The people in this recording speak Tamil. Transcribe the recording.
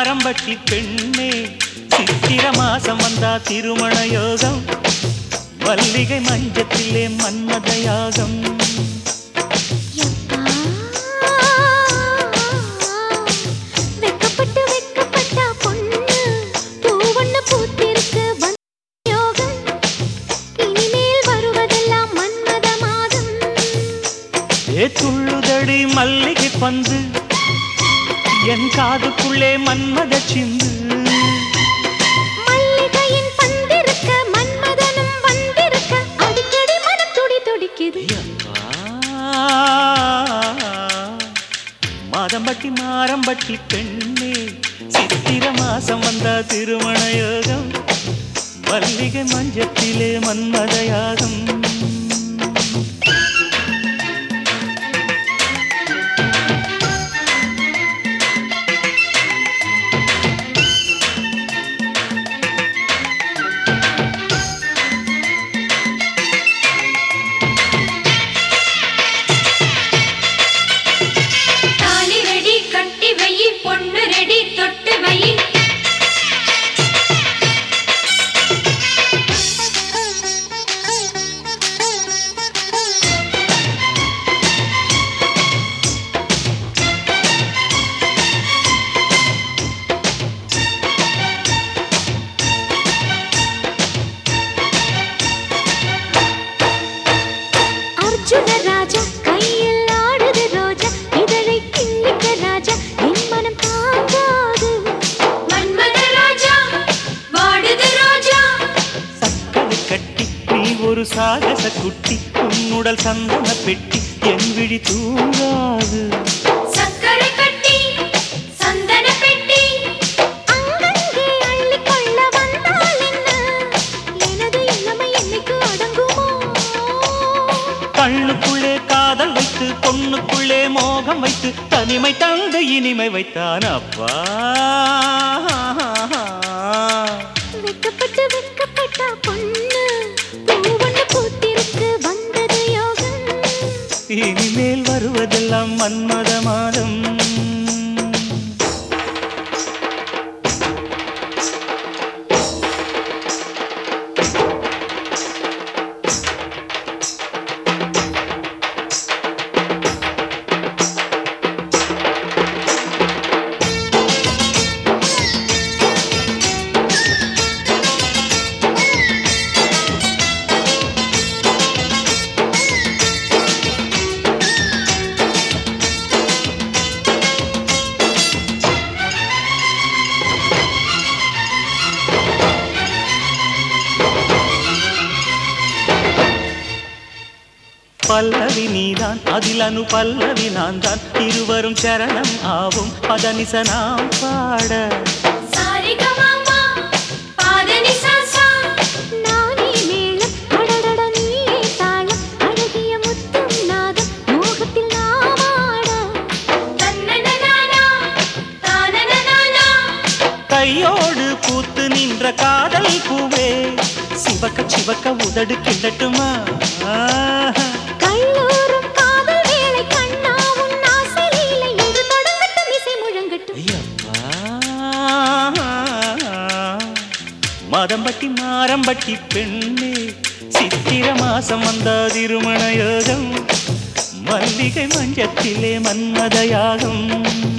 மாரம்பட்டி பெண்ணே சித்திர மாசம் வந்தா திருமண யோகம் மல்லிகை மஞ்சத்திலே மன்மத யாகம் யப்பா. வெட்கப்பட்டு வெட்கப்பட்டா பொண்ணு பூவண்ண பூத்திருக்கு வந்த யோகம் இனிமேல் வருவதெல்லாம் மன்மத மாதம் ஏ துள்ளுதடி மல்லிகை பந்து என் காதுக்குள்ளே மன்மத சிந்து மல்லிகையின் பந்திருக்க மன்மதனும் வந்திருக்க அடிக்கடி மனம் துடி துடிக்குது மாதம்பட்டி மாரம்பட்டி பெண்ணே சித்திர மாசம் வந்தா திருமண யோகம் மல்லிகை மஞ்சத்திலே மன்மத யாகம் தாலி ரெடி கட்டி வையி பொண்ணு ரெடி தொட்டு வையி அர்ஜுன ராஜா கையில் ஆடுது ரோஜா இதழை கிள்ளிக்க ராஜா என் மனம் தாங்காது மன்மத ராஜா வாடுது ரோஜா சக்கரை கட்டி நீ ஒரு சாகச குட்டி உன்னுடல் சந்தன பெட்டி என் விழி தூங்காது சக்கரை கட்டி சந்தன பெட்டி அங்கங்கே அள்ளிக்கொள்ள வந்தால் என்ன எனது இளமை என்னைக்கு அடங்குமோ கண்ணுக்குள்ளே காதல் வைத்து பொண்ணுக்குள்ளே மோகம் வைத்து தனிமை தந்து இனிமை வைத்தான் அப்பா வெட்கப்பட்டு வெட்கப்பட்டா பொண்ணு பூவண்ண பூத்திருக்கு வந்தது யோகம் இனிமேல் வருவதெல்லாம் மன்மத மாதம் பல்லவி நீதான் அதில் அனு பல்லவி நான் தான் இருவரும் சரணம் ஆவும் பதனிச நாம் பாட சாரிகமாமா பாதனி சாசா நானே மேளம் அடடட நீயே தாளம் அழகிய முத்தும் நாதம் மோகத்தில் நாமாட தன்னனனானா தானனனானா கையோடு பூத்து நின்ற காதல் பூவே சிவக்க சிவக்க உதடு கிள்ளட்டுமா ஆஹா. கல்லூரும் காதல் வேளை கண்ணா உன் ஆசை லீலை என்று தொடங்கட்டும் இசை முழங்கட்டும் ஐயப்பா மதம்பட்டி மாரம்பட்டி பெண்ணே சித்திர மாசம் வந்தா திருமண யோகம் மல்லிகை மஞ்சத்திலே மன்மத யாகம்